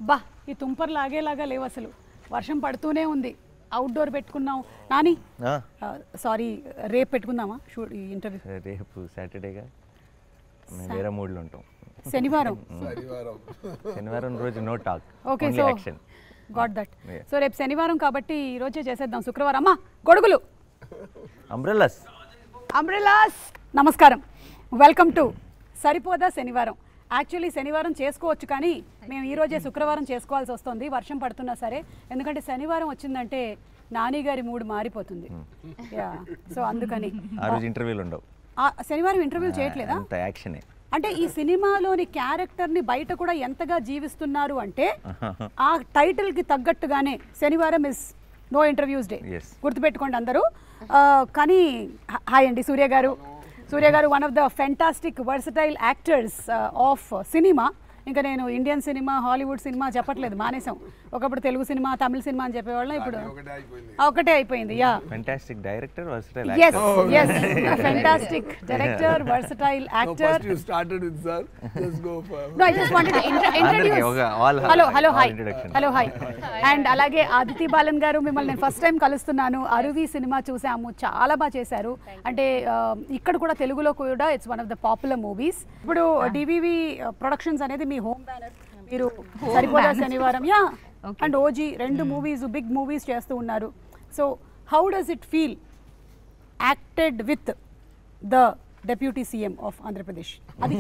బా ఈ తుంపర్ లాగేలాగా లేవు అసలు వర్షం పడుతూనే ఉంది అవుట్డోర్ పెట్టుకున్నాం నాని ఆ, సారీ రేపు పెట్టుకుందామా షూట్ ఈ ఇంటర్వ్యూ రేపు సాటర్డేగా మేము వేరే మూడ్లో ఉంటాం శనివారం శనివారం శనివారం రోజు no talk okay only so action got that Yeah. So రేపు శనివారం కాబట్టి ఈ రోజే చేసేద్దాం శుక్రవారం అమ్మా గొడుగులు అంబ్రెల్లాస్ అంబ్రెలాస్ నమస్కారం welcome to Saripodhaa Sanivaaram actually శనివారం చేసుకోవచ్చు కానీ మేము ఈ రోజే శుక్రవారం చేసుకోవాల్సి వస్తుంది వర్షం పడుతున్నా సరే ఎందుకంటే శనివారం వచ్చిందంటే నాని గారి మూడు మారిపోతుంది యా సో అందుకని ఆ రోజు ఇంటర్వ్యూలు ఉండవు ఆ, శనివారం ఇంటర్వ్యూ చేయట్లేదా అంత యాక్షనే అంటే ఈ సినిమాలోని క్యారెక్టర్ని బయట కూడా ఎంతగా జీవిస్తున్నారు అంటే ఆ టైటిల్కి తగ్గట్టుగానే శనివారం is no interviews day Yes. గుర్తుపెట్టుకోండి అందరూ ఆ, కానీ హ- హాయ్ అండి సూర్య garu Surya garu one of the fantastic versatile actors of cinema ఇంకా నేను ఇండియన్ సినిమా హాలీవుడ్ సినిమా చెప్పట్లేదు మానేసాం ఒకప్పుడు తెలుగు సినిమా తమిళ సినిమా అని చెప్పేవాళ్ళం ఇప్పుడు ఒకటే అయిపోయింది ఆ, ఒకటే అయిపోయింది yeah fantastic director versatile yes yes fantastic director versatile So actor first you started with sir. Just go for. No, I just wanted to intro- introduce. ఒక all- hello hello all hi introduction. Hello hi and అలాగే ఆదితి బాలన్ గారు మిమ్మల్ని నేను first time కలుస్తున్నాను Aruvi cinema చూసాము చాలా బాగా చేశారు అంటే ఆ, ఇక్కడ కూడా తెలుగులో కూడా it's one of the popular movies ఇప్పుడు డివివి ప్రొడక్షన్స్ అనేది మీ హోమ్ బ్యానర్ మీరు Saripodhaa Sanivaaram yeah and OG రెండు మూవీస్ బిగ్ మూవీస్ చేస్తూ ఉన్నారు so how does it feel acted with the deputy CM of Andhra Pradesh అది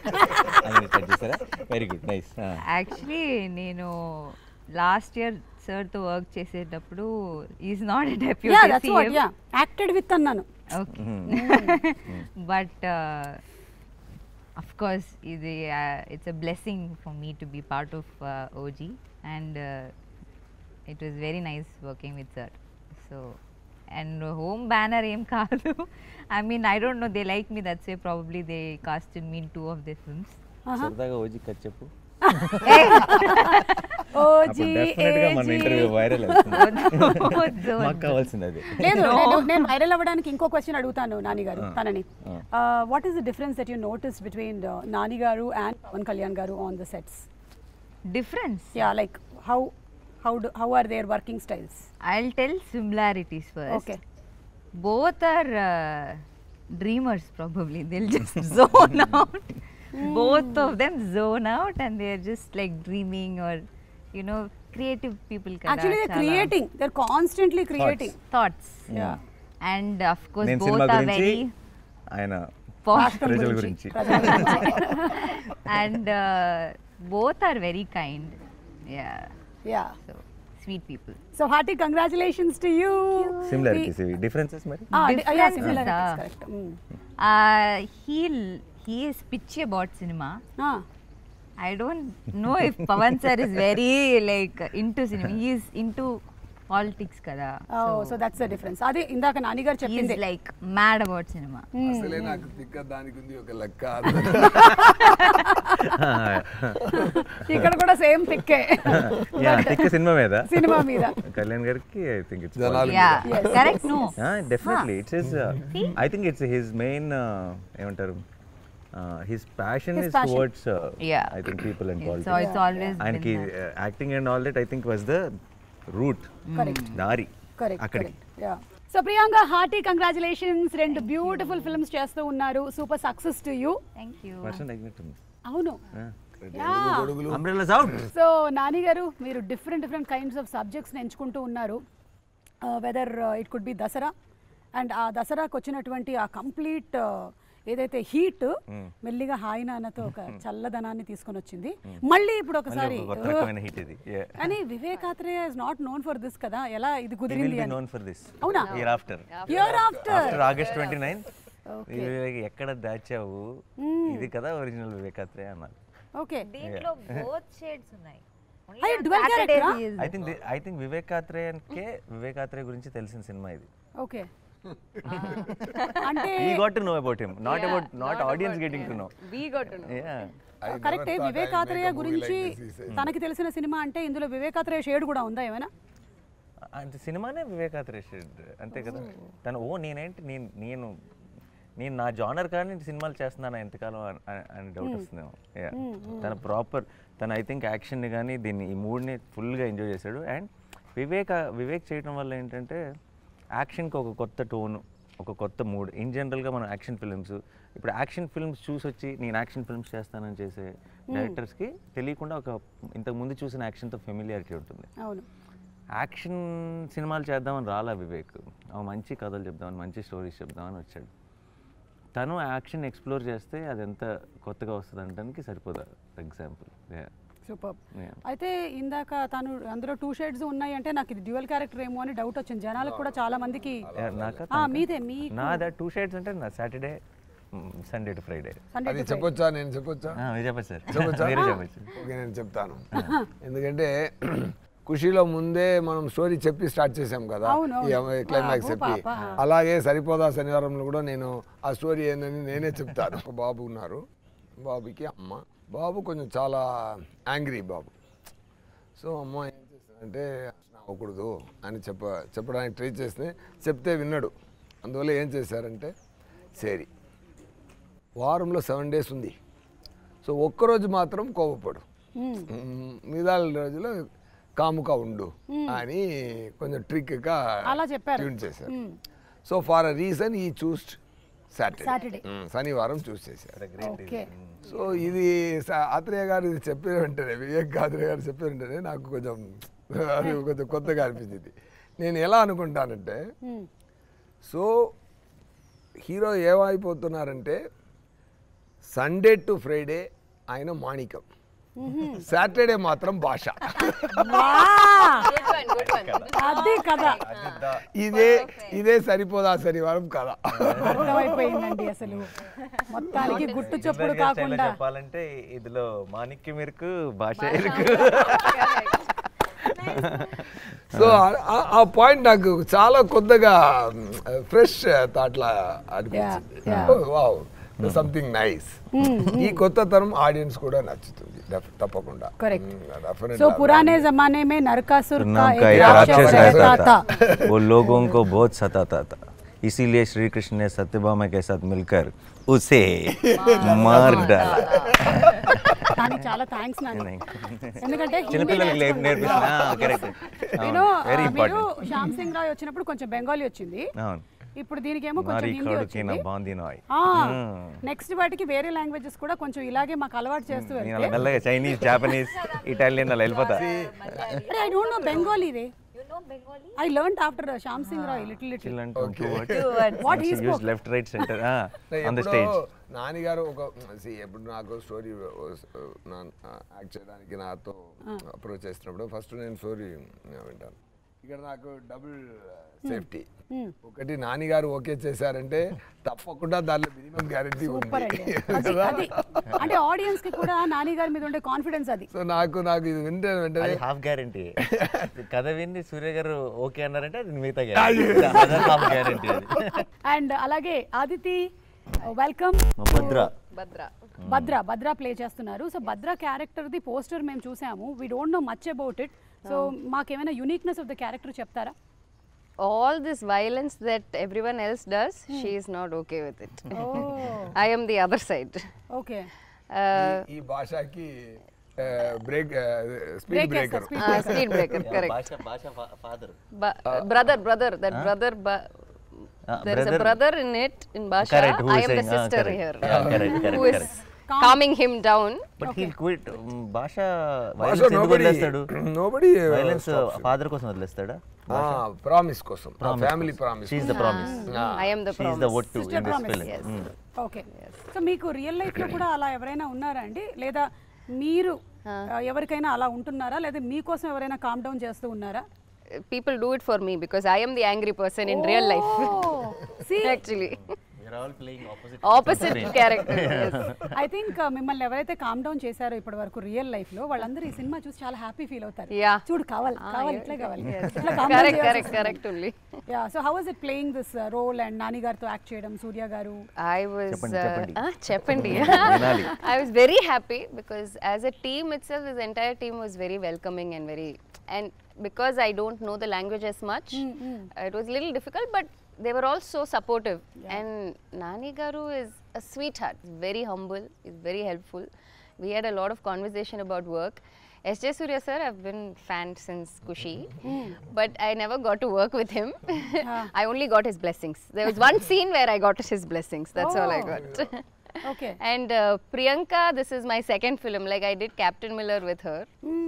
వెరీ గుడ్ నైస్ యాక్చువల్లీ నేను last year సార్తో వర్క్ చేసేటప్పుడు is not yeah deputy that's what yeah acted with అన్నాను okay but of course ఇది it's a blessing for me to be part of OG and it was very nice working with sir so and home banner ఏం కాదు I mean I don't know they like me that's way probably they cast in mean two of they films సరదాగా OG కథ చెప్పు OG definite గా మన interview viral మాకు కావాల్సింది అది లేదు నేను- నేను వైరల్ అవ్వడానికి ఇంకో క్వశ్చన్ అడుగుతాను నాని గారు తనని what is the difference that you notice between Nani garu and Pawan Kalyan garu on the sets difference yeah like how how how are their working styles I'll tell similarities first. Okay. Both are uh, dreamers, probably. They'll just zone out. Both of them zone out and they're just like dreaming or, you know, creative people. kada, actually they chala creating they are constantly creating Thoughts. Yeah. And of course, నేను both cinema are గురించి very. ఆయన posh. ప్రజల గురించి and uh, both are very kind. Yeah. Yeah So, sweet people. So hearty congratulations to you similarities ఇవి differences మరి Differences, ah. Correct Uh, he'll, he is pitchy about cinema. I don't know if Pavan sir is very like into cinema. He is into politics kada. So that's the difference అదే ఇందాక నాని గారు he చెప్పింది is like mad about cinema. అసలే నాకు తిక్క దానికి ఉంది ఒక లెక్క ఇక్కడ కూడా సేమ్ పిక్కే యా తిక్క సినిమా మీద సినిమా మీద కళ్యాణ్ గారికి ఐ థింక్ ఇట్స్ జనాలు Yeah, Yes. correct. No, definitely it's his I think it's his main ఏమంటారు his passion His is passion. Towards Yeah. I think people and so politics it's always ఆయనకి been that. Acting and all that I think was the root correct దారి correct అక్కడికి correct yeah so Priyanka hearty congratulations రెండు beautiful films చేస్తూ ఉన్నారు super success to you Thank you. వర్షం తగ్గినట్టుంది అవును yeah గొడుగులు umbrellas out so Nani garu మీరు డిఫరెంట్ డిఫరెంట్ కైండ్స్ ఆఫ్ సబ్జెక్ట్స్ని ఎంచుకుంటూ ఉన్నారు whether it could be Dasara and ఆ దసరాకు వచ్చినటువంటి ఆ కంప్లీట్ ఏదైతే హీట్ మెల్లిగా హాయి నాన్నతో ఒక చల్లదనాన్ని తీసుకొని వచ్చింది మళ్ళీ ఇప్పుడు ఒకసారి కొత్త రకమైన హిట్ ఇది కానీ Vivek Athreya is not known for this కదా ఎలా ఇది విల్ కుదిరింది బి అని నోన్ ఫర్ దిస్ అవునా year after year after after August twenty nine ఎక్కడ దాచావు ఇది కదా ఒరిజినల్ వివేకాత్రేయ అన్నారు ఓకే దీంట్లో both shades ఉన్నాయి. Only అయ్యో, on dual Saturdays character-ఆ? he is- I think I think వివేకాత్రేయన్కే వివేకాత్రేయ గురించి తెలిసిన సినిమా ఇది ఓకే అంటే ఈ got to know about him not about not audience getting to know We got to know. Yeah I never కరెక్టే thought I'll Vivek Athreya make a movie గురించి like this, he said. తనకి తెలిసిన సినిమా అంటే ఇందులో Vivekatreya shade కూడా ఉందా ఏమైనా అంటే సినిమానే వివేకాత్రేయ షెడ్ అంతే కదా తను ఓ నేనేంటి నేను నేను నేను నా జానర్ కానీ సినిమాలు చేస్తున్నాను ఎంతకాలం అని- అని- అని డౌట్ వస్తుందేమో Yeah. తన ప్రాపర్ తను ఐ థింక్ యాక్షన్ని కానీ దీన్ని ఈ మూడ్ని ఫుల్గా ఎంజాయ్ చేశాడు అండ్ వివేక్ వివేక్ చేయడం వల్ల ఏంటంటే యాక్షన్కి ఒక కొత్త టోన్ ఒక కొత్త మూడ్ ఇన్ జనరల్గా మనం యాక్షన్ ఫిల్మ్స్ ఇప్పుడు యాక్షన్ ఫిల్మ్స్ చూసి వచ్చి నేను యాక్షన్ ఫిల్మ్స్ చేస్తానని చేసే డైరెక్టర్స్కి తెలియకుండా ఒక ఇంతకు ముందు చూసిన యాక్షన్తో ఫెమిలియారిటీ ఉంటుంది అవును యాక్షన్ సినిమాలు చేద్దామని రాలా వివేక్ ఆ మంచి కథలు చెప్దామని మంచి స్టోరీస్ చెప్దామని వచ్చాడు తను యాక్షన్ ఎక్స్ప్లోర్ చేస్తే అది ఎంత కొత్తగా వస్తుంది అనడానికి సరిపోదా ఎగ్జాంపుల్ సూపర్ Yeah. అయితే ఇందాక తను అందులో టూ షేడ్స్ ఉన్నాయి అంటే నాకు ఇది డ్యూయల్ క్యారెక్టర్ ఏమో అని డౌట్ వచ్చింది జనాలకు కూడా చాలా మందికి నాక ఆ, మీదే మీ నా దా టూ షేడ్స్ అంటే నా Saturday Sunday to Friday Sunday అది చెప్పొచ్చా నేను చెప్పొచ్చా మీరు చెప్పచ్చు సార్ చెప్పొచ్చా మీరే చెప్పచ్చు ఓకే నేను చెప్తాను ఎందుకంటే ఖుషీలో ముందే మనం స్టోరీ చెప్పి స్టార్ట్ చేసాం కదా అవును, అవును. ఈ క్లైమాక్స్ బాబు, చెప్పి పాప. అలాగే సరిపోదా శనివారంలో కూడా నేను ఆ స్టోరీ ఏందని నేనే చెప్తాను ఒక బాబు ఉన్నారు బాబుకి అమ్మ బాబు కొంచెం చాలా యాంగ్రీ బాబు సో అమ్మ ఏం చేస్తుందంటే అవ్వకూడదు అని చెప్ప చెప్పడానికి ట్రై చేస్తే చెప్తే విన్నాడు అందువల్ల ఏం చేశారంటే సరి వారంలో సెవెన్ డేస్ ఉంది సో ఒక్కరోజు మాత్రం కోపపడు మ్మ్, మిగతా రోజులు కాముగా ఉండు అని కొంచెం ట్రిక్గా అలా చెప్పారు. ట్యూన్ చేశారు సో ఫార్ అ రీజన్ ఈ చూస్ సాటర్డే Saturday. శనివారం చూస్ చేశారు ఓకే సో ఇది స- ఆత్రేయ గారు ఇది చెప్పిన వెంటనే వివేక్ ఆత్రేయ గారు చెప్పిన వెంటనే నాకు కొంచెం అది కొంచెం కొత్తగా అనిపించింది నేను ఎలా అనుకుంటానంటే సో హీరో ఏమైపోతున్నారంటే సండే టు ఫ్రైడే ఆయన మాణికం సాటర్డే మాత్రం భాష అది కదా ఇదే ఇదే సరిపోదా శనివారం కదా అర్థమైపోయిందండి అసలు మొత్తానికి గుట్టు చప్పుడు కాకుండా చెప్పాలంటే ఇదిలో మాణిక్య మెరుకు భాష ఎరుకు సో ఆ- ఆ పాయింట్ నాకు చాలా కొత్తగా ఫ్రెష్ థాట్లా అనిపించింది Yeah, వావ్ సంథింగ్ నైస్ ఈ కొత్త తరం ఆడియన్స్ కూడా నచ్చుతుంది def- తప్పకుండా Correct. Mm, definitely. సో పురానే జమానే में नरकासुर का नाम एक का एक राक्षस राक्षस रहता रहता था था वो लोगों को बहुत सताता था इसीलिए श्री कृष्ण ने सत्यभामा के साथ मिलकर उसे मार डाला దానికి చాలా థ్యాంక్స్ నాన్న ఎందుకంటే హిందీ చిన్నపిల్లలకి నేర్చుకున్నాను. నేర్పిస్తున్నా కరెక్ట్ నేను వెరీ ఆ, మీరు ఇంపార్టెంట్ శ్యామ్ సింగ్ రాయ్ వచ్చినప్పుడు కొంచెం బెంగాలీ వచ్చింది అవును ఇప్పుడు దీనికేమో కొంచెం నారీ హిందీ కడుకి నా వచ్చింది బాంది నాయ్ నెక్స్ట్ వాటికి వేరే లాంగ్వేజెస్ కూడా కొంచెం ఇలాగే మాకు అలవాటు చేస్తూ నేను వెళ్తే అలా మెల్లగా చైనీస్ జాపనీస్ ఇటాలియన్ అలా వెళ్ళిపోతా అరే ఐ డోంట్ నో బెంగాలీ రే I learn after Shyam Singha Roy little little what he uses left right centre అంటే ఆన్ ద ఎప్పుడో స్టేజ్ నాన్నగారు ఒక see, ఎప్పుడు నాకు స్టోరీ యాక్ట్ చేయడానికి నాతో అప్రోచ్ చేసినప్పుడు ఫస్ట్ నేను స్టోరీ వింటాను ఇక్కడ నాకు డబుల్ సేఫ్టీ ఒకటి నాన్నగారు ఓకే చేశారంటే తప్పకుండా దానిలో మినిమం గ్యారంటీ సూపర్ అండి ఉంది అది అది అంటే ఆడియన్స్ కి కూడా నాని గారి మీద ఉండే కాన్ఫిడెన్స్ అది సో నాకు నాకు ఇది వింటే వెంటనే అది హాఫ్ గ్యారంటీ కథ విని సూర్య గారు ఓకే అన్నారంటే అది మిగతా గ్యారంటీ హాఫ్ గ్యారంటీ అది అండ్ అలాగే ఆదితి వెల్కమ్ మా భద్ర భద్ర భద్ర భద్ర ప్లే చేస్తున్నారు so Bhadra character the poster మేము చూసాము we don't know much about it so మాకేమైనా యునిక్నెస్ ఆఫ్ ద క్యారెక్టర్ చెప్తారా all this violence that everyone else does she is not okay with it i am the other side okay uh, ఈ భాషకి break speed Break breaker చేస్తా, uh, speed breaker correct భాష భాష father Ba- brother brother that brother ba- Ah, there is a brother- brother in it in Basha Correct, who i is am the saying, ah, sister correct. here Yeah, correct, correct, who is correct. calming him down but he quit భాష భాష violence ఎందుకు nobody వదిలేస్తాడు nobody violence father కోసం వదిలేస్తాడా promise కోసం family promise she the promise i am the she the promise what to Sister in this promise, film okay so మీకు real life లో కూడా అలా ఎవరైనా ఉన్నారా అండి లేదా మీరు ఆ, ఎవరికైనా అలా ఉంటున్నారా లేదా మీకోసం ఎవరైనా కామ్ డౌన్ చేస్తూ ఉన్నారా people do it for me because i am the angry person in real life See? actually we're all playing opposite opposite character yes. I think మిమ్మల్ని ఎవరైతే కామ్ డౌన్ చేశారో ఇప్పటి వరకు రియల్ లైఫ్ లో వాళ్ళందరూ ఈ సినిమా చూసి చాలా హ్యాపీ ఫీల్ అవుతారు Yeah. చూడు కావాలి Ah, కావాలి yeah. ఇట్లా కావాలి Yes. ఇట్లా calm down correct చేయాల్సి correct వస్తుంది. correct only yeah so how was it playing this role and Nani గారితో యాక్ట్ చేయడం సూర్య గారు I was చెప్పండి, uh, చెప్పండి. ah, చెప్పండి. వినాలి. I was very happy because as a team itself, this entire team was very welcoming and very and because I don't know the language as much, uh, it was a little difficult, but they were all so supportive. And Nani Garu is a sweetheart. He's very humble. He's very helpful. we had a lot of conversation about work. S.J. Surya sir, I've been fan since Kushi, but I never got to work with him. I only got his blessings. There was one scene where I got his blessings. That's all I Oh. got. Okay and uh, Priyanka, this is my second film. Like I did Captain Miller with her.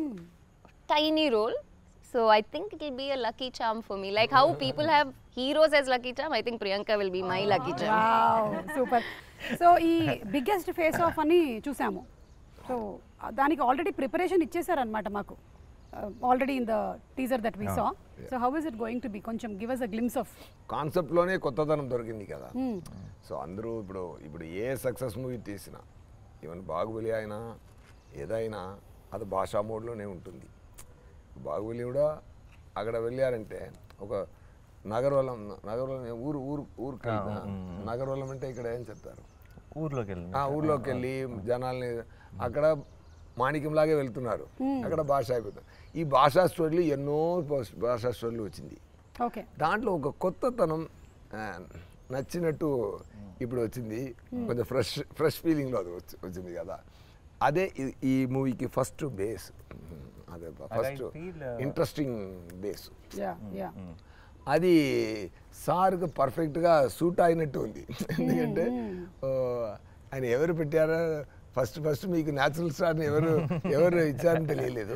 Tiny role. So I think it'll be a lucky charm for me. Like how people have heroes as lucky charm, I think Priyanka will be my lucky charm. Wow super so ఈ biggest face of అని చూసాము so దానికి already preparation ఇచ్చేసారనమాట మాకు already in the teaser that we saw so how is it going to be కొంచెం give us a glimpse of కాన్సెప్ట్లోనే కొత్తదనం దొరికింది కదా సో అందరూ ఇప్పుడు ఇప్పుడు ఏ సక్సెస్ మూవీ తీసినా ఈవెన్ బాహుబలి అయినా ఏదైనా అది భాషా మోడ్లోనే ఉంటుంది బాహుబలి కూడా అక్కడ వెళ్ళారంటే ఒక నగరవలం నగరవలం ఊరు ఊరు ఊరు నగరవలం అంటే ఇక్కడ ఏం చెప్తారు ఊర్లోకి వెళ్ళి ఆ ఊర్లోకి వెళ్ళి జనాల్ని అక్కడ మాణిక్యంలాగే వెళ్తున్నారు అక్కడ భాష అయిపోతుంది ఈ భాషా స్టోరీలు ఎన్నో భాష- భాషా స్టోరీలు వచ్చింది ఓకే దాంట్లో ఒక కొత్తతనం ఆ, నచ్చినట్టు ఇప్పుడు వచ్చింది కొంచెం ఫ్రెష్ ఫ్రెష్ ఫీలింగ్లో అది వచ్చి- వచ్చింది కదా అదే ఈ- ఈ మూవీకి ఫస్ట్ బేస్ అదే first feel, uh, interesting base yeah yeah అది సార్కి పర్ఫెక్ట్గా సూట్ అయినట్టు ఉంది ఎందుకంటే ఓ, ఆయన ఎవరు పెట్టారో ఫస్ట్ ఫస్ట్ మీకు న్యాచురల్ స్టార్ని ఎవరు ఎవరు ఇచ్చారని తెలియలేదు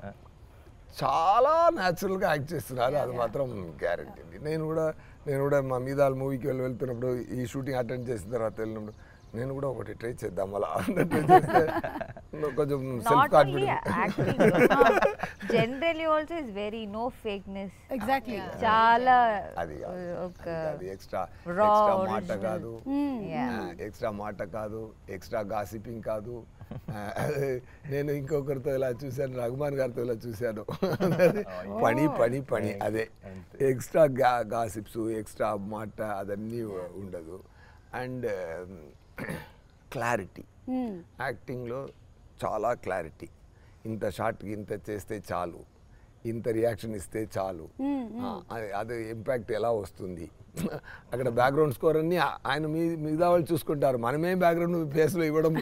చాలా న్యాచురల్గా యాక్ట్ చేస్తున్నారు అది మాత్రం గ్యారంటీ అండి నేను కూడా నేను కూడా మా మీద మూవీకి వెళ్ళి వెళ్తున్నప్పుడు ఈ షూటింగ్ అటెండ్ చేసిన తర్వాత వెళ్ళినప్పుడు నేను కూడా ఒకటి ట్రై చేద్దాం అలా ట్రై చేస్తే కొంచెం self Not only confident acting, generally also is very no fakeness. Exactly చాలా అది కాదు. ఒక అది ఎక్స్ట్రా raw, ఎక్స్ట్రా మాట original. కాదు Yeah. ఎక్స్ట్రా మాట కాదు ఎక్స్ట్రా గాసిపింగ్ కాదు ఆ, అదే నేను ఇంకొకరితో ఇలా చూశాను రఘుమాన్ గారితో ఇలా చూశాను పని పని పని అదే ఎక్స్ట్రా గా గాసిప్స్ ఎక్స్ట్రా మాట అదన్నీ ఉండదు అండ్ క్లారిటీ యాక్టింగ్లో చాలా క్లారిటీ ఇంత షార్ట్కి ఇంత చేస్తే చాలు ఇంత రియాక్షన్ ఇస్తే చాలు ఆ, అది అది ఇంపాక్ట్ ఎలా వస్తుంది అక్కడ బ్యాక్గ్రౌండ్ స్కోర్ అన్ని ఆ- ఆయన మీ మిగతా వాళ్ళు చూసుకుంటారు మనమే బ్యాక్గ్రౌండ్ ఫేస్లో ఇవ్వడం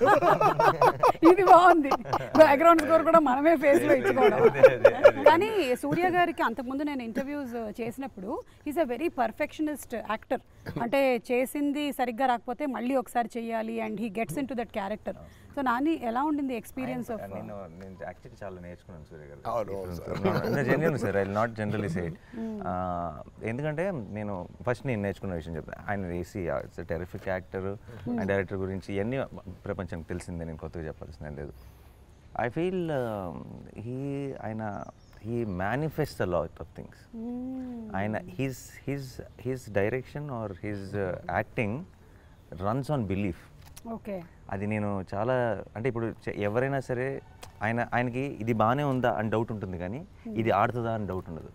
ఇది బాగుంది బ్యాక్గ్రౌండ్ స్కోర్ కూడా మనమే ఫేస్ లో ఇచ్చుకోవడం కానీ సూర్య గారికి అంతకుముందు నేను ఇంటర్వ్యూస్ చేసినప్పుడు is a very perfectionist actor అంటే చేసింది సరిగ్గా రాకపోతే మళ్ళీ ఒకసారి చెయ్యాలి and he gets in to that character so Nani ఎలా ఉండింది ఎక్స్పీరియన్స్ ఆఫ్ నేను నేను యాక్చువల్లీ చాలా నేర్చుకున్నాను సూర్య గారు అవును, అవును sir. Genuine sir I not generally say ఎందుకంటే నేను ఫస్ట్ నేను నేర్చుకున్న విషయం చెప్తాను ఆయన వేసి it's terrific actor and director గురించి ఇవన్నీ ప్రపంచానికి తెలిసిందే నేను కొత్తగా చెప్పాల్సిన లేదు ఐ ఫీల్ హీ ఆయన he manifest the lot of things ఆయన his his his direction or his acting runs on belief okay అది నేను చాలా అంటే ఇప్పుడు చె- ఎవరైనా సరే ఆయన ఆయనకి ఇది బాగానే ఉందా అని డౌట్ ఉంటుంది కానీ ఇది ఆడుతుందా అని డౌట్ ఉండదు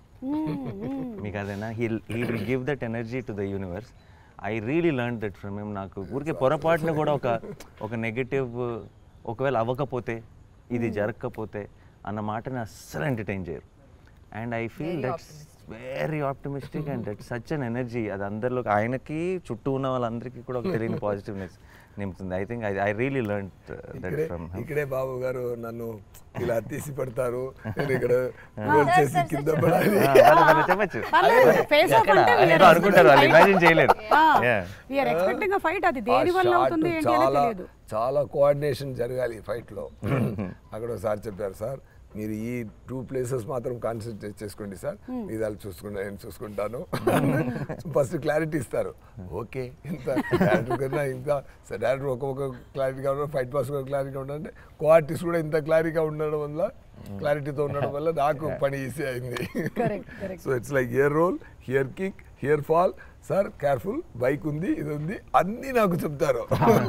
మీకు అదేనా he he will give that energy to the universe I really learn that from him నాకు ఊరికే పొరపాటున కూడా ఒక ఒక నెగటివ్ ఒకవేళ అవ్వకపోతే ఇది జరగకపోతే అన్న మాటని అస్సలు ఎంటర్టైన్ చేయరు and I feel that's very optimistic and that such an energy అది అందరిలో ఆయనకి చుట్టూ ఉన్న వాళ్ళందరికీ కూడా ఒక తెలియని పాజిటివ్నెస్ నింపుతుంది I think I really learn that ఇక్కడే ఫ్రమ్ ఇక్కడే బాబు గారు నన్ను ఇలా తీసి పెడతారు నేను ఇక్కడ రోల్ చేసి కింద పడాలి చెప్పచ్చు ఫేస్ ఆఫ్ ఎక్కడ? అంటే ఏదో అనుకుంటారు వాళ్ళు ఇమాజిన్ చేయలేరు Yeah. We're expecting a fight అది ఆ దేని వల్ల shot అవుతుంది ఏంటి అనేది చాలా తెలియదు చాలా కోఆర్డినేషన్ జరగాలి ఫైట్ లో అక్కడ సార్ చెప్పారు సార్ మీరు ఈ టూ ప్లేసెస్ మాత్రం కాన్సన్ట్రేట్ చేసుకోండి సార్ ఇది వాళ్ళు చూసుకుంటా నేను చూసుకుంటాను ఫస్ట్ క్లారిటీ ఇస్తారు ఓకే ఇంత డైరెక్టర్ కన్నా ఇంత డైరెక్టర్ ఒక్కొక్క క్లారిటీగా ఉండడం ఫైట్ పాస్ ఒక క్లారిటీగా ఉండాలంటే కో ఆర్టిస్ట్ కూడా ఇంత క్లారిటీగా ఉండడం వల్ల క్లారిటీతో ఉండడం వల్ల నాకు పని ఈజీ అయింది correct correct so it's like here role here kick here fall sir careful bike ఉంది ఇది ఉంది అన్నీ నాకు చెప్తారు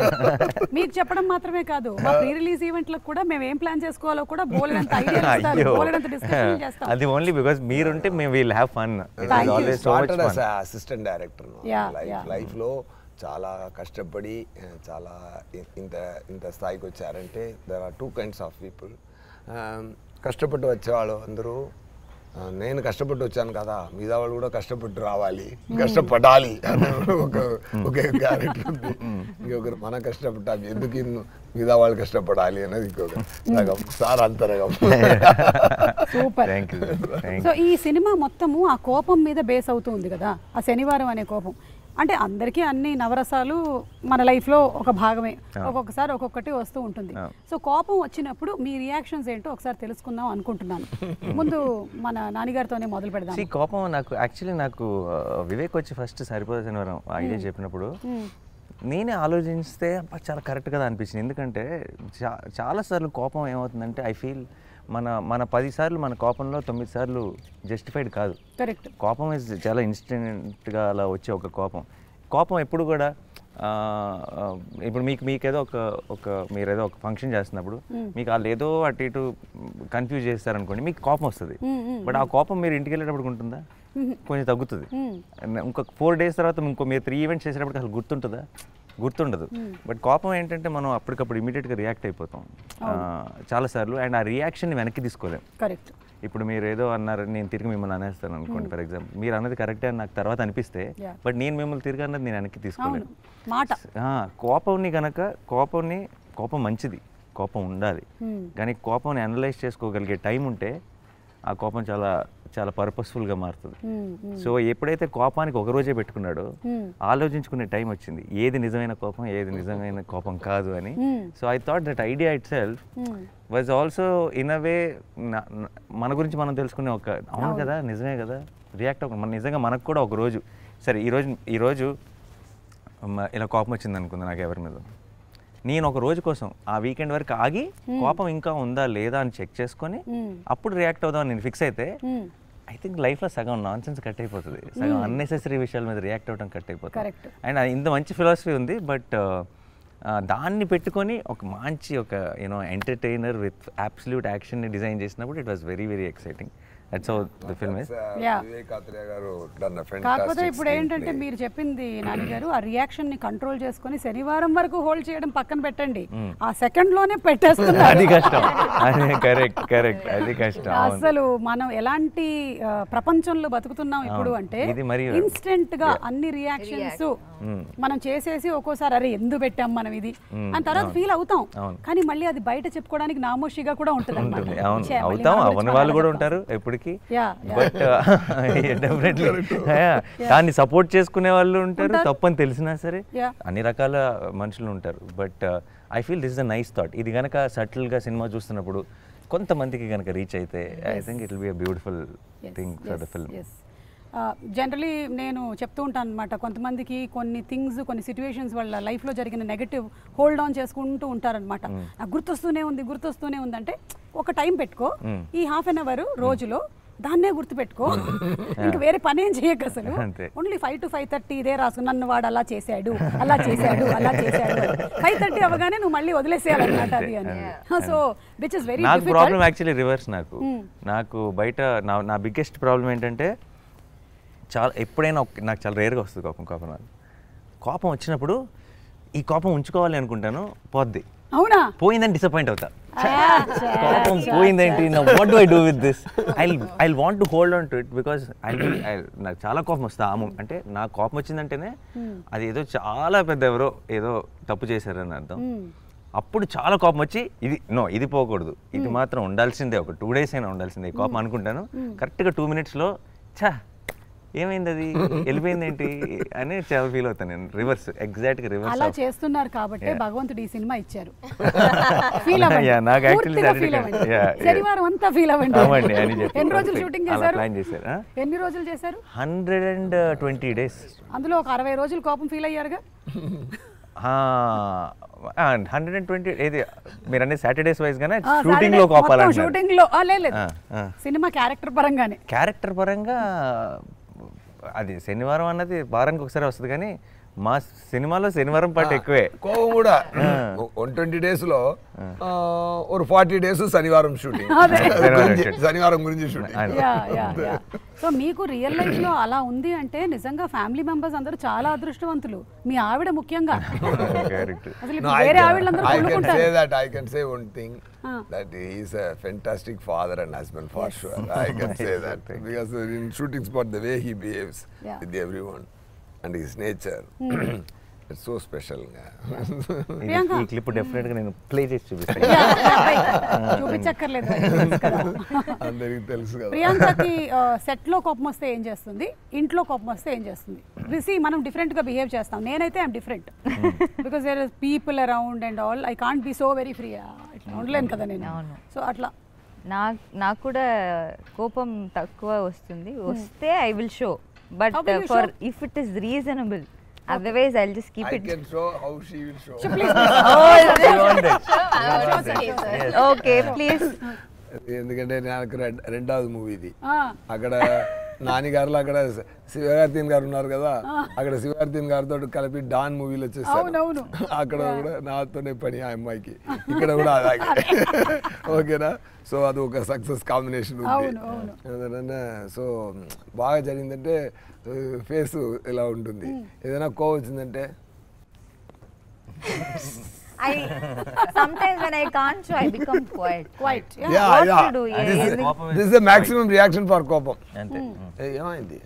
మీకు చెప్పడం మాత్రమే కాదు మా ప్రీ రిలీజ్ ఈవెంట్లకు కూడా మేము ఏం ప్లాన్ చేసుకోవాలో కూడా బోలెడంత ఐడియా ఇస్తారు అయ్యో బోలెడంత డిస్కషన్ చేస్తాం అది ఓన్లీ బికాస్ మీరుంటే మేము will have fun Thank you. Always so much started fun assistant director Yeah, life yeah. Life లో చాలా కష్టపడి eh, చాలా ఇ- ఇంత ఇంత స్థాయికి వచ్చారంటే there are two kinds of people కష్టపడి వచ్చేవాళ్ళు అందరూ ఆ, నేను కష్టపడి వచ్చాను కదా మిగతా వాళ్ళు కూడా కష్టపడి రావాలి కష్టపడాలి అనే ఒక ఒక క్యారెక్టర్ ఉంది ఇంకొకరు మనం కష్టపడ్డాం ఎందుకు ఇన్ని మిగతా వాళ్ళు కష్టపడాలి అనేది ఇంకొక సగం సార్ అంతరగం super thank you thank so ఈ సినిమా మొత్తము ఆ కోపం మీద బేస్ అవుతూ ఉంది కదా ఆ శనివారం అనే కోపం అంటే అందరికీ అన్ని నవరసాలు మన లైఫ్లో ఒక భాగమే ఒక్కొక్కసారి ఒక్కొక్కటి వస్తూ ఉంటుంది ఆ. సో కోపం వచ్చినప్పుడు మీ రియాక్షన్స్ ఏంటో ఒకసారి తెలుసుకుందాం అనుకుంటున్నాను ముందు మన నాన్నగారితోనే మొదలు పెడదాం సి కోపం నాకు యాక్చువల్లీ నాకు ఆ, వివేక్ వచ్చి ఫస్ట్ సరిపోదు శనివారం ఐడియా చెప్పినప్పుడు నేనే ఆలోచిస్తే అబ్బా, చాలా కరెక్ట్ కదా అనిపించింది ఎందుకంటే చా చాలాసార్లు కోపం ఏమవుతుందంటే ఐ ఫీల్ మన మన పది సార్లు మన కోపంలో తొమ్మిది సార్లు జస్టిఫైడ్ కాదు కరెక్ట్ కోపం ఇస్ చాలా ఇన్స్టెంట్గా అలా వచ్చే ఒక కోపం కోపం ఎప్పుడు కూడా ఆ, ఆ, ఇప్పుడు మీకు మీకేదో ఒక ఒక మీరు ఏదో ఒక ఫంక్షన్ చేస్తున్నప్పుడు మీకు వాళ్ళు ఏదో అటు ఇటు కన్ఫ్యూజ్ చేస్తారనుకోండి మీకు కోపం వస్తుంది బట్ ఆ కోపం మీరు ఇంటికి వెళ్ళేటప్పుడు ఉంటుందా కొంచెం తగ్గుతుంది ఇంకొక ఫోర్ డేస్ తర్వాత ఇంకో మీరు త్రీ ఈవెంట్స్ చేసేటప్పుడు అసలు గుర్తుంటుందా గుర్తుండదు బట్ కోపం ఏంటంటే మనం అప్పటికప్పుడు ఇమీడియట్గా రియాక్ట్ అయిపోతాం ఆ, చాలాసార్లు అండ్ ఆ రియాక్షన్ని వెనక్కి తీసుకోలేం కరెక్ట్ ఇప్పుడు మీరు ఏదో అన్నారు నేను తిరిగి మిమ్మల్ని అనేస్తాను అనుకోండి ఫర్ ఎగ్జాంపుల్ మీరు అన్నది కరెక్టే అని నాకు తర్వాత అనిపిస్తే Yeah. బట్ నేను మిమ్మల్ని తిరిగి అన్నది నేను వెనక్కి అవును తీసుకోలేను మాట ఆ, కోపంని కనుక కోపంని కోపం మంచిది కోపం ఉండాలి Hmm. కానీ కోపంని అనలైజ్ చేసుకోగలిగే టైం ఉంటే ఆ కోపం చాలా చాలా పర్పస్ఫుల్గా మారుతుంది Hmm, hmm. సో ఎప్పుడైతే కోపానికి ఒక రోజే పెట్టుకున్నాడో Hmm. ఆలోచించుకునే టైం వచ్చింది ఏది నిజమైన కోపం ఏది నిజమైన కోపం కాదు అని Hmm. So I thought that idea itself Hmm. Was also in a way మన గురించి మనం తెలుసుకునే ఒక అవును కదా నిజమే కదా రియాక్ట్ అవ్వ మన నిజంగా మనకు కూడా ఒక రోజు సరే ఈరోజు ఈరోజు మ- ఇలా కోపం వచ్చింది అనుకుంది నాకు ఎవరి మీద నేను ఒక రోజు కోసం ఆ వీకెండ్ వరకు ఆగి కోపం ఇంకా ఉందా లేదా అని చెక్ చేసుకొని Hmm. అప్పుడు రియాక్ట్ అవుదాం అని నేను ఫిక్స్ అయితే Hmm. ఐ థింక్ లైఫ్లో సగం నాన్ సెన్స్ కట్ అయిపోతుంది సగం అన్నెసెసరీ విషయాల మీద రియాక్ట్ అవ్వడం కట్ అయిపోతుంది Correct. అండ్ ఇంత మంచి ఫిలాసఫీ ఉంది బట్ దాన్ని పెట్టుకొని ఒక మంచి ఒక యూనో ఎంటర్టైనర్ విత్ అబ్సల్యూట్ యాక్షన్ని డిజైన్ చేసినప్పుడు it was very very exciting that's how the film is Yeah. Vivek Athreya గారు done a కాకపోతే fantastic ఇప్పుడు ఏంటంటే screenplay. మీరు చెప్పింది నాన్నగారు ఆ రియాక్షన్ ని కంట్రోల్ చేసుకొని శనివారం వరకు హోల్డ్ చేయడం పక్కన పెట్టండి ఆ సెకండ్ లోనే పెట్టేస్తున్నారు అది కష్టం అదే కరెక్ట్ కరెక్ట్ అది కష్టం అవును. అసలు మనం ఎలాంటి ఆ, ప్రపంచంలో బతుకుతున్నాం ఇప్పుడు అవును. అంటే ఇది మరి- ఇన్స్టెంట్ గా అన్ని రియాక్షన్స్ మనం చేసేసి ఒక్కోసారి అరే ఎందుకు పెట్టాం మనం ఇది అని తర్వాత ఫీల్ అవుతాం అవును. కానీ మళ్ళీ అది బయట చెప్పుకోవడానికి నామోషిగా కూడా ఉంటుంది ఉంటుంది అవును అవుతాం అవని వాళ్ళు కూడా ఉంటారు ఎప్పటికీ Yeah, బట్ డెఫినెట్లీ దాన్ని సపోర్ట్ చేసుకునే వాళ్ళు ఉంటారు తప్పని తెలిసినా సరే Yeah. అన్ని రకాల మనుషులు ఉంటారు but I feel this the nice thought ఇది గనక సటిల్గా సినిమా చూస్తున్నప్పుడు కొంతమందికి గనక రీచ్ అయితే I think it will be a beautiful thing for the film generally నేను చెప్తూ ఉంటాను అనమాట కొంతమందికి కొన్ని థింగ్స్ కొన్ని సిచ్యువేషన్స్ వాళ్ళ లైఫ్లో జరిగిన నెగటివ్ హోల్డ్ ఆన్ చేసుకుంటూ ఉంటారనమాట నాకు గుర్తొస్తూనే ఉంది గుర్తొస్తూనే ఉంది అంటే ఒక టైం పెట్టుకో ఈ హాఫ్ అన్ అవర్ రోజులో దాన్నే గుర్తుపెట్టుకో ఇంకా వేరే పని ఏం చేయకు అసలు అంతే. Only five to five thirty ఇదే రాసు నన్ను వాడు అలా చేశాడు అలా చేశాడు అలా చేశాడు ఫైవ్ థర్టీ అవగానే నువ్వు మళ్ళీ వదిలేసేయాలన్నమాట అది అని సో విచ్ ఇస్ వెరీ నాకు ప్రాబ్లం యాక్చువల్లీ రివర్స్ నాకు నాకు బయట నా నా బిగ్గెస్ట్ ప్రాబ్లం ఏంటంటే చాలా ఎప్పుడైనా ఒక- నాకు చాలా రేర్గా వస్తుంది కోపం కోపం నాకు కోపం వచ్చినప్పుడు ఈ కోపం ఉంచుకోవాలి అనుకుంటాను పోద్ది అవునా పోయిందని డిసప్పాయింట్ అవుతా కోపం పోయిందేంటి నా what do I do with this I I want to hold on to it because I నాకు చాలా కోపం వస్తుంది ఆ mo- అంటే నాకు కోపం వచ్చిందంటేనే అది ఏదో చాలా పెద్ద ఎవరో ఏదో తప్పు చేశారని అర్థం అప్పుడు చాలా కోపం వచ్చి ఇది నో ఇది పోకూడదు ఇది మాత్రం ఉండాల్సిందే ఒక టూ డేస్ అయినా ఉండాల్సిందే ఈ కోపం అనుకుంటాను కరెక్ట్గా టూ మినిట్స్లో ఛా ఏమైంది అది వెళ్ళిపోయింది ఏంటి అని చాలా ఫీల్ అవుతాను నేను రివర్స్ ఎగ్జాక్ట్గా రివర్స్ అలా చేస్తున్నారు కాబట్టి భగవంతుడు ఈ సినిమా ఇచ్చారు ఫీల్ Yeah, నాకు actually పూర్తిగా that ఫీల్ is- అవ్వండి yeah, yeah. శనివారం అంతా ఫీల్ అవ్వండి అవ్వండి అని చెప్పి ఎన్ని రోజులు perfect. షూటింగ్ అలా చేశారు plan చేశారు, ఆ? ఎన్ని రోజులు చేశారు హండ్రెడ్ అండ్ ట్వంటీ డేస్ అందులో ఒక అరవై రోజులు కోపం ఫీల్ అయ్యారుగా హండ్రెడ్ అండ్ ట్వంటీ ఏది మీరు అనేది సాటర్డేస్ వైజ్ గానే ఆ, షూటింగ్ Saturday లో మొత్తం కోపాలంటున్నారు షూటింగ్ లో ఆ, లేదు, లేదు ఆ, ఆ. సినిమా క్యారెక్టర్ పరంగానే క్యారెక్టర్ పరంగా అది శనివారం అన్నది వారానికి ఒకసారి వస్తుంది కానీ మా సినిమాలో శనివారం పాటు ఎక్కువే కోపం కూడా వన్ ట్వంటీ డేస్ లో ఆ, ఒక forty days Sanivaaram shooting Sanivaaram shooting. Sanivaaram గురించి షూటింగ్ ఆయన యా యా యా సో మీకు రియల్ లైఫ్ లో అలా ఉంది అంటే నిజంగా ఫ్యామిలీ మెంబర్స్ అందరూ చాలా అదృష్టవంతులు మీ ఆవిడ ముఖ్యంగా క్యారెక్టర్ అసలు No, ఇప్పుడు I వేరే can- ఆవిడలందరూ I can say కొనుక్కుంటారు that I can say one thing Ah. that he is a fantastic father and husband for sure. I can say that because in shooting spot the way he behaves Yeah. with everyone and his nature, it's so special. Priyanka. ఈ clip definite గా నేను play చేసి చూపిస్తాను Yeah, yeah, right. చూపించక్కర్లేదు మరి, తెలుసు కదా అందరికి తెలుసు కదా ప్రియాంకకి సెట్ లో కోపం వస్తే ఏం చేస్తుంది ఇంట్లో కోపం వస్తే ఏం చేస్తుంది రిసి మనం డిఫరెంట్ గా బిహేవ్ చేస్తాం నేనైతే I'm different because there is people around and all I can't be so very free ఇట్లా ఉండలేను కదా నేను అవును. సో అట్లా నా నాకు కూడా కోపం తక్కువ వస్తుంది వస్తే I will show but How will you for show? If it is reasonable otherwise I just keep I it can show how she will show. Okay please ఎందుకంటే నాకు రెం- రెండవది మూవీ ఇది ఆ, అక్కడ నానిగారులో అక్కడ శివగార్తీన్ గారు ఉన్నారు కదా అక్కడ శివగార్తీన్ గారితో కలిపి డాన్ మూవీలో వచ్చేసాను అవునవును. అక్కడ కూడా నాతోనే పని ఆ అమ్మాయికి ఇక్కడ కూడా అలాగే ఓకేనా సో అది ఒక సక్సెస్ కాంబినేషన్ ఉంది అవును, అవును. ఏదైనా సో బాగా జరిగిందంటే ఫేస్ ఇలా ఉంటుంది ఏదైనా కోవ వచ్చిందంటే I sometimes when I can't show I become quiet quiet Yeah, what yeah. to do? This is- ఎందుకు- this is the maximum reaction for కోపం అంతే ఏ, ఏమైంది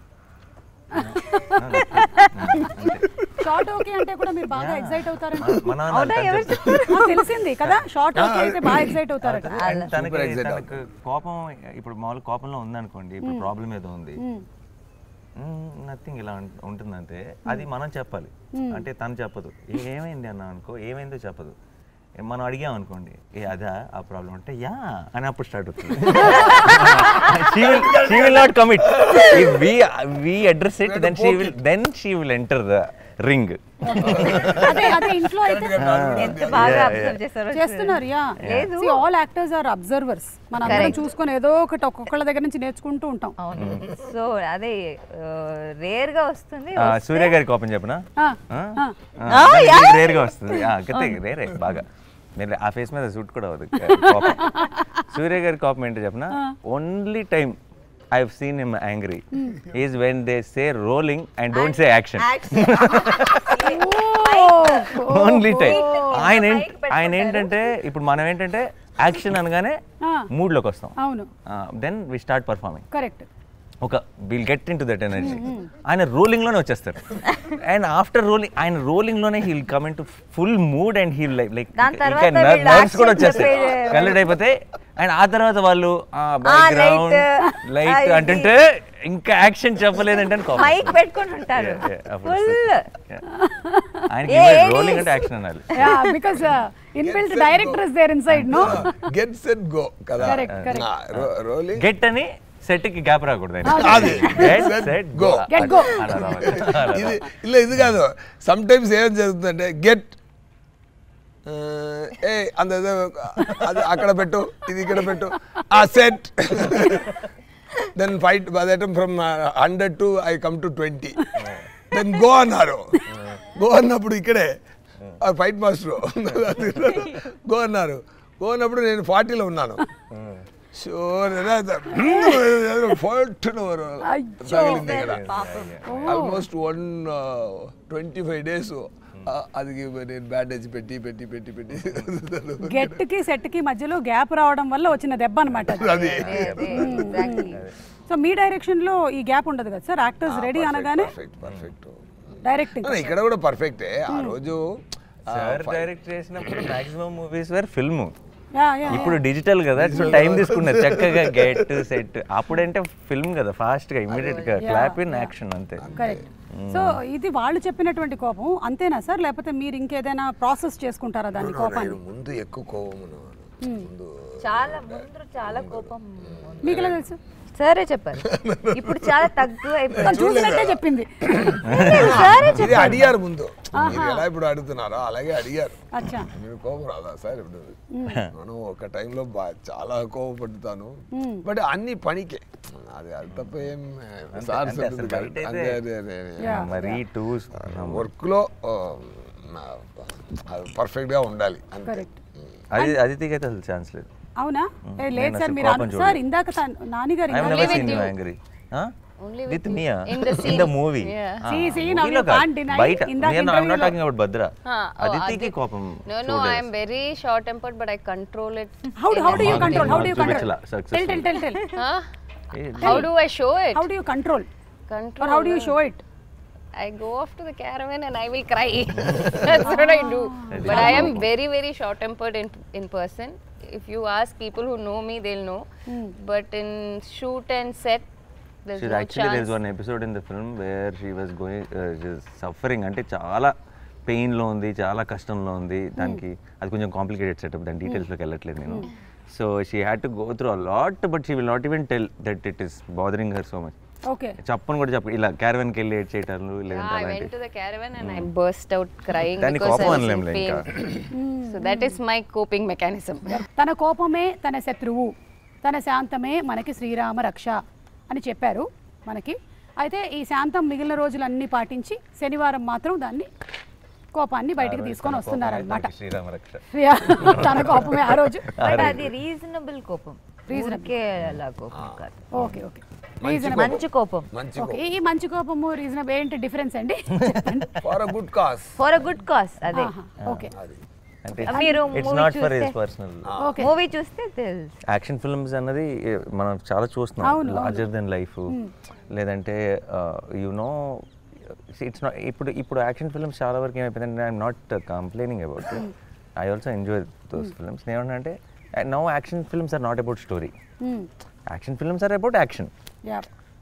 షార్ట్ ఓకే అంటే కూడా మీరు బాగా ఎక్సైట్ అవుతారంట మన నాన్న అవునా అంతే ఎవరు చెప్తారు. నాకు తెలిసింది కదా షార్ట్ ఓకే అయితే బాగా ఎక్సైట్ అవుతారట And తనకి Super excited తనకు కోపం ఇప్పుడు మామూలు కోపంలో ఉందనుకోండి ఇప్పుడు ప్రాబ్లం ఏదో ఉంది నథింగ్ ఇలా ఉం- ఉంటుందంటే అది మనం చెప్పాలి అంటే తను చెప్పదు "ఏ- ఏమైంది అన్న అనుకో ఏమైందో చెప్పదు ఏ మనం అడిగాం అనుకోండి ఏ అదా ఆ ప్రాబ్లం అంటే యా అని అప్పుడు స్టార్ట్ అవుతుంది she will not commit we we address it then she will then she will enter the ring అదే అదే ఇంట్లో అయితే ఎంత బాగా Yeah, అబ్జర్వ్ yeah. చేస్తారో చేస్తున్నారు యా లేదు. ఆల్ యాక్టర్స్ ఆర్ అబ్జర్వర్స్ మన అందరం Correct. చూసుకొని ఏదో ఒకటి ఒక్కొక్కళ్ళ దగ్గర నుంచి నేర్చుకుంటూ ఉంటాం అవును సో అదే రేర్ గా వస్తుంది ఆ, సూర్య గారి కోపం చెప్పనా ఆ, ఆ? ఆ. ఆ, దానికి రేర్గా వస్తుంది ఆ, కతే రేరే బాగా మీరు ఆ ఫేస్ మీద సూట్ కూడా అవ్వదు కోపం సూర్య గారి కోపం ఏంటో చెప్పనా only time I have seen him angry is when they say rolling and don't say action only time ఆయన ఏంటి ఆయన ఏంటంటే ఇప్పుడు మనం ఏంటంటే యాక్షన్ అనగానే ఆ. మూడ్లోకి వస్తాం అవును then we start performing correct ఒక will get in to that energy ఆయన రోలింగ్ లోనే వచ్చేస్తారు అండ్ ఆఫ్టర్ రోలింగ్ ఆయన రోలింగ్ లోనే he'll come into full mood and he'll like like దాని ఇంకా తర్వాత వీళ్ళు నర్వ్స్ కూడా action వచ్చేస్తాయి చెప్పే- కల్లెట్ అయిపోతాయి అండ్ ఆ తర్వాత వాళ్ళు బ్యాక్గ్రౌండ్ light, లైట్ ఆ, ఇది. అంటుంటే ఇంకా యాక్షన్ చెప్పలేదంటే అని కోపం మైక్ పెట్టుకొని ఉంటారు Yeah, yeah, అప్పుడు ఫుల్ ఆయనకి ఏ, రోలింగ్ ఏది? అంటే యాక్షన్ అనాలి yeah because inbuilt director is there inside no get set go కదా Correct, correct. రోలింగ్ గెట్ అని సెట్ కి గ్యాప్ రాకూడదు అది. Get Set, set go. Go Get go. ఇది ఇలా ఇది కాదు సమ్ టైమ్స్ ఏం జరుగుతుందంటే గెట్ ఏ అంత ఏదో అది అక్కడ పెట్టు ఇది ఇక్కడ పెట్టు ఆ సెట్ దెన్ ఫైట్ అదేటం from hundred to I come to twenty then go అన్నారు గో అన్నప్పుడు ఇక్కడే ఆ ఫైట్ మాస్టర్ గో అన్నారు గో అన్నప్పుడు నేను ఫార్టీలో ఉన్నాను షూర్ ఫోర్ట్ తగిలింది ఇక్కడ almost one twenty five days అది నేను బ్యాండేజ్ పెట్టి పెట్టి పెట్టి పెట్టి గెట్ కి సెట్ కి మధ్యలో గ్యాప్ రావడం వల్ల వచ్చిన దెబ్బ అనమాట అది ఎగ్జాక్ట్లీ సో మీ డైరెక్షన్ లో ఈ గ్యాప్ ఉండదు కదా సార్ యాక్టర్స్ రెడీ అనగానే పర్ఫెక్ట్ పర్ఫెక్ట్ డైరెక్టింగ్ ఇక్కడ కూడా పర్ఫెక్టే ఆ రోజు ఆ, సార్ fi- డైరెక్ట్ చేసినప్పుడు maximum movies were film yeah yeah ఇప్పుడు డిజిటల్ కదా సో టైం తీసుకున్నది చక్కగా గెట్ సెట్ అప్పుడంటే ఫిల్మ్ కదా ఫాస్ట్ గా ఇమీడియట్ గా క్లాప్ ఇన్ యాక్షన్ అంతే కరెక్ట్ సో ఇది వాళ్ళు చెప్పినటువంటి కోపం అంతేనా సార్ లేకపోతే మీరు ఇంకేదైనా ప్రాసెస్ చేసుకుంటారా దాన్ని నేను కోపాన్ని ముందు ఎక్కువ కోపం ఉన్నవాడు ముందు చాలా ముందు చాలా కోపం మీకు ఎలా తెలుసు సరే చెప్పారు ఇప్పుడు చాలా తక్కువ తను చూసినట్టే చెప్పింది సరే ఇది అడిగారు ముందు మీరు ఎలా ఇప్పుడు అడుగుతున్నారో అలాగే అడిగారు అచ్చా మీరు కోపం రాదా సార్ ఇప్పుడు మనం ఒక టైంలో బా చాలా కోపపడుతాను బట్ అన్ని పనికే అది అది తప్ప ఏం సార్ అంతే అసలు బయట అదే అయితే అదే అదే Yeah. మరీ టూ వర్క్లో పర్ఫెక్ట్గా ఉండాలి అంతే కరెక్ట్ అది అదితికి అయితే అసలు ఛాన్స్ లేదు అవునా ఏ లేదు నేను సార్ అసలు మీరు కోపం అను- చూడలేదు. సార్ ఇందాక తన- నానిగారు ఐ ఇందాక- never with seen you you. Angry Only with with me you. In the in the scene. Movie Yeah. See, see, now you మూవీలో can't deny. బయట ఇందాక నేను ఐ interview నాట్ లో- talking about Bhadra Huh. Oh, అదితికి Aditi- కోపం No, no, I am very short tempered, but I control it. How do how do you Magu- control? How do you Magu control? చూపించలా, Tell successful. tell tell tell. Huh? చూడలేదు How do I show it? How do you control? Control. Or how do you uh, show it? I go off to the caravan and I will cry. That's what I do. But I am very, very short tempered in, in person. If you ask people who know me, they'll know. But in shoot and set, there's She's no actually chance. there's one episode in the film where she was going uh, she's suffering అంటే చాలా pain లో ఉంది చాలా కష్టంలో ఉంది దానికి అది కొంచెం కాంప్లికేటెడ్ సెటప్ దాని డీటెయిల్స్ లోకి వెళ్ళట్లేదు నేను so she had to go through a lot but she will not even tell that it is bothering her so much Okay. చెప్పను కూడా చెప్ప ఇలా క్యారవన్ కి వెళ్ళి ఏడ్ చేయటాలు Yeah, లేదంటే I went అలాంటి to the caravan and I burst out crying దాన్ని because I కోపం was in అనలేంలే pain. ఇంకా. so that is my coping mechanism. తన కోపమే తన శత్రువు తన శాంతమే మనకి శ్రీరామ రక్ష అని చెప్పారు మనకి అయితే ఈ శాంతం మిగిలిన రోజులన్నీ పాటించి శనివారం మాత్రం దాన్ని కోపాన్ని బయటికి తీసుకొని వస్తున్నారనమాట శ్రీరామ రక్ష తన కోపమే ఆ రోజు బట్ అది రీజనబుల్ కోపం రీజనకే అలా కోపం కాదు ఓకే ఓకే మంచి మంచి కోపం మంచి ఓకే ఈ మంచి కోపము రీజనబుల్ ఏంటి డిఫరెన్స్ అండి for a good cause for a good cause అదే ఓకే అది అంటే మీరు it's movie not for his చూస్తే- పర్సనల్ ఓకే మూవీ చూస్తే తెలుసు యాక్షన్ ఫిల్మ్స్ అన్నది ఏ, మనం చాలా చూస్తున్నాం అవును, లార్జర్ దెన్ లైఫ్ లేదంటే నో ఇట్స్ నాట్ ఇప్పుడు ఇప్పుడు యాక్షన్ ఫిల్మ్స్ చాలా వరకు ఏమైపోయిందంటే I'm not complaining about I also enjoy those films నేనేమంటే no action films are not about story action films are about action yeah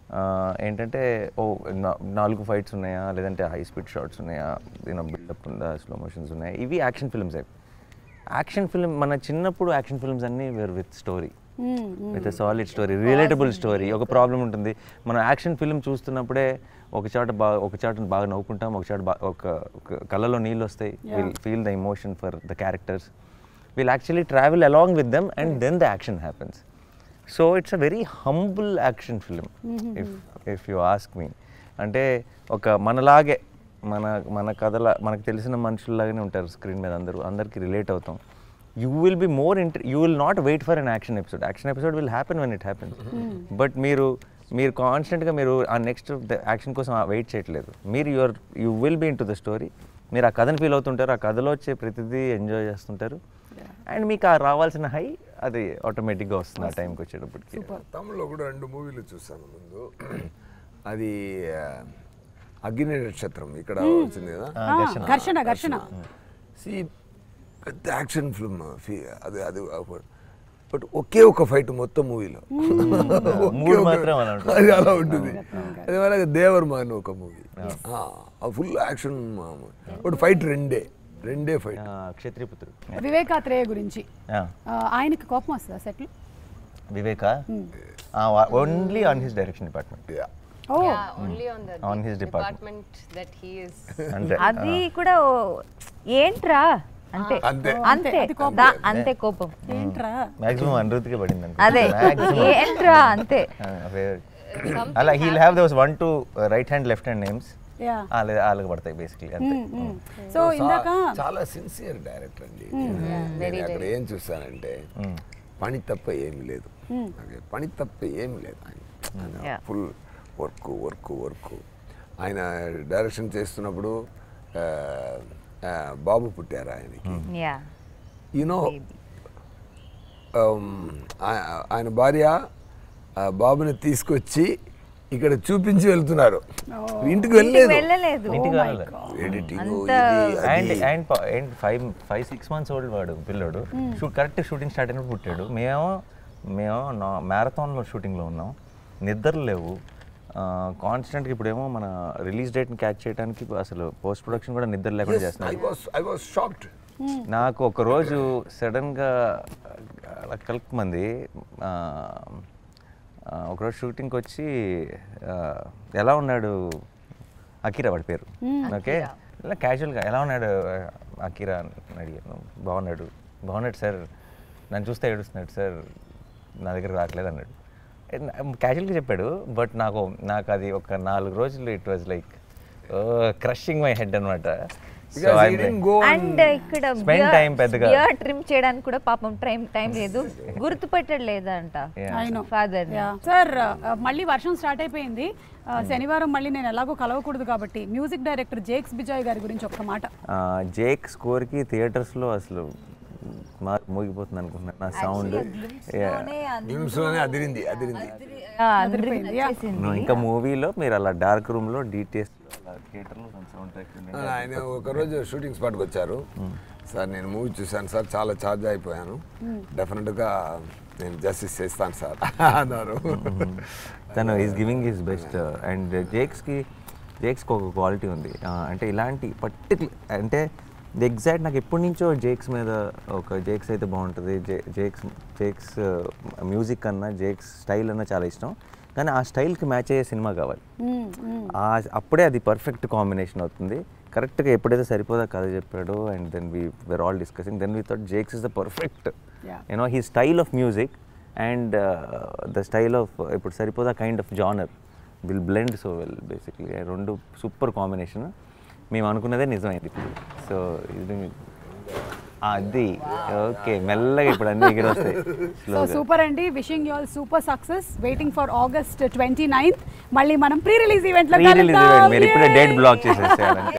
ఏంటంటే ఓ నా- నాలుగు ఫైట్స్ ఉన్నాయా లేదంటే హై స్పీడ్ షాట్స్ ఉన్నాయా యూనో బిల్డప్ ఉందా స్లో మోషన్స్ ఉన్నాయా ఇవి యాక్షన్ ఫిల్మ్స్ యాక్షన్ ఫిల్మ్ మన చిన్నప్పుడు యాక్షన్ ఫిల్మ్స్ అన్నీ వేరు with story with solid story relatable story ఒక ప్రాబ్లం ఉంటుంది మనం యాక్షన్ ఫిల్మ్ చూస్తున్నప్పుడే ఒక చాట బాగా ఒక చాట బాగా నవ్వుకుంటాం ఒక చాట బా- ఒక ఒక కళ్ళలో నీళ్ళు వస్తాయి will feel the emotion for the characters will actually travel along with them and then the action happens so it's a very humble action film if if you ask me అంటే ఒక మనలాగే మన మన కథల మనకు తెలిసిన మనుషుల్లాగానే ఉంటారు స్క్రీన్ మీద అందరూ అందరికి రిలేట్ అవుతాం you will be more into you will not wait for an action episode action episode will happen when it happens but మీరు మీరు కాన్స్టెంట్గా మీరు ఆ నెక్స్ట్ యాక్షన్ కోసం వెయిట్ చేయట్లేదు మీరు your you will be into the story మీరు ఆ కథను ఫీల్ అవుతుంటారు ఆ కథలో వచ్చే ప్రతిదీ ఎంజాయ్ చేస్తుంటారు అండ్ మీకు ఆ రావాల్సిన హై అది ఆటోమేటిక్గా వస్తుంది ఆ టైంకి వచ్చేటప్పటికి తమిళ్లో కూడా రెండు మూవీలు చూసాను ముందు అది ఆ, అగ్ని నక్షత్రం ఇక్కడ వచ్చింది కదా ఆ, ఘర్షణ ఘర్షణ సి పెద్ద యాక్షన్ ఫిల్మ్ అది అది బట్ ఒకే ఒక ఫైట్ మొత్తం మూవీలో మూడు మాత్రం అలా ఉంటుంది. అది అలా ఉంటుంది అది అలాగే దేవర్ మాన్ ఒక movie full action but fight రెండే రెండే ఫైట్ ఆ, క్షత్రియపుత్రుడు వివేకాత్రేయ గురించి ఆ, ఆ, ఆయనకి కోపం వస్తుందా సెట్లు Vivek only on his direction department ఓ Yeah, only on the On de- his department. that he is. అంతే అది కూడా ఓ- ఏంట్రా అంతే అంతే. అంతే అది కోపం. దా- అంతే కోపం ఏంట్రా మాక్సిమం అనుభూతికి పడింది అనుకో. అదే Maximum. ఏంట్రా అంతే ఆ, అవే- అలా he'll have those one two right hand left hand names yeah లేదా వాళ్ళకి పడతాయి బేసిక్లీ అంతే సో ఇందాక చాలా సిన్సియర్ డైరెక్టర్ అండి నేను అక్కడ ఏం చూస్తానంటే పని తప్ప ఏమి లేదు ఓకే, పని తప్ప ఏమి లేదు ఆయన Yeah. Full work work work ఆయన డైరెక్షన్ చేస్తున్నప్పుడు ఆ, ఆ, బాబు పుట్టారు ఆయనకి యా యూనో ఆయన భార్య ఆ బాబుని తీసుకొచ్చి ఇక్కడ చూపించి వెళ్తున్నారు ఇంటికి వెళ్ళలేదు వెళ్ళలేదు ఇంటికి వెళ్ళాలి ఎడిటింగ్ అంత- and and and five five six months old వాడు పిల్లోడు షూట్ కరెక్ట్ షూటింగ్ స్టార్ట్ అయినప్పుడు పుట్టాడు మేము మేము నా మ్యారథాన్లో షూటింగ్లో ఉన్నాం నిద్రలు లేవు కాన్స్టెంట్గా ఇప్పుడేమో మన రిలీజ్ డేట్ని క్యాచ్ చేయడానికి అసలు పోస్ట్ ప్రొడక్షన్ కూడా నిద్ర లేకుండా ఐ చేస్తున్నారు వాస్ ఐ వాస్ షాక్డ్ నాకు ఒక రోజు సడన్గా అలా కలుపుమంది ఆ, ఆ, ఒకరోజు షూటింగ్కి వచ్చి ఆ, ఎలా ఉన్నాడు అకిరా వాడి పేరు ఓకే ఇలా క్యాజువల్గా ఎలా ఉన్నాడు అకిరా అని అడిగాను బాగున్నాడు బాగున్నాడు సార్ నన్ను చూస్తే ఏడుస్తున్నాడు సార్ నా దగ్గర రావట్లేదు అన్నాడు క్యాజువల్గా చెప్పాడు బట్ నాకు నాకు అది ఒక నాలుగు రోజులు it was like crushing my head అనమాట Because he didn't go and and ఇక్కడ Spend time పెద్దగా. బియర్ ట్రిమ్ చేయడానికి కూడా పాపం టైం టైం లేదు గుర్తుపెట్టడు లేదంట అయినో ఫాదర్ సార్ మళ్ళీ వర్షం స్టార్ట్ అయిపోయింది ఆ, శనివారం మళ్ళీ నేను ఎలాగో కలవకూడదు కాబట్టి మ్యూజిక్ డైరెక్టర్ జేక్స్ బిజాయ్ గారి గురించి ఒక్క మాట జేక్ స్కోర్కి థియేటర్స్లో అసలు మా మోగిపోతుంది అనుకుంటున్నాను నా సౌండ్ నిమిషంలోనే అదిరింది అదిరింది అదిరిపోయింది, yeah. ఇంకా మూవీలో మీరు అలా డార్క్ రూమ్లో డీటెయిల్స్ థియేటర్లో సౌండ్ ట్రాక్ ఆయన ఒకరోజు షూటింగ్ స్పాట్కి వచ్చారు సార్ నేను మూవీ చూశాను సార్ చాలా ఛార్జ్ అయిపోయాను డెఫినెట్గా నేను జస్టిస్ చేస్తాను సార్ అన్నారు తను is giving his best and జేక్స్కి జేక్స్కి ఒక క్వాలిటీ ఉంది ఆ, అంటే ఇలాంటి పర్టికులర్ అంటే ఎగ్జాక్ట్ నాకు ఎప్పటి నుంచో జేక్స్ మీద ఒక జేక్స్ అయితే బాగుంటుంది జే జేక్స్ జేక్స్ మ్యూజిక్ అన్నా జేక్స్ స్టైల్ అన్నా చాలా ఇష్టం కానీ ఆ స్టైల్కి మ్యాచ్ అయ్యే సినిమా కావాలి ఆ అప్పుడే అది పర్ఫెక్ట్ కాంబినేషన్ అవుతుంది కరెక్ట్గా ఎప్పుడైతే సరిపోదా కథ చెప్పాడు and then we were all discussing then we thought Jakes is the perfect Yeah. You know he style of music and the style of ఇప్పుడు Saripodhaa kind of genre will blend so well basically రెండు super combination మేము అనుకున్నదే నిజమైంది ఇప్పుడు so ఇది అది okay మెల్లగా ఇప్పుడు అన్ని ఎగిరి వస్తాయి సో స్లోగా సూపర్ అండి wishing you all super success waiting for August twenty ninth మళ్ళీ మనం ప్రీ రిలీజ్ ఈవెంట్ లో ప్రీ రిలీజ్ కలుద్దాం. మీరు ఇప్పుడే Yay! Date black చేసేసేయాలంటే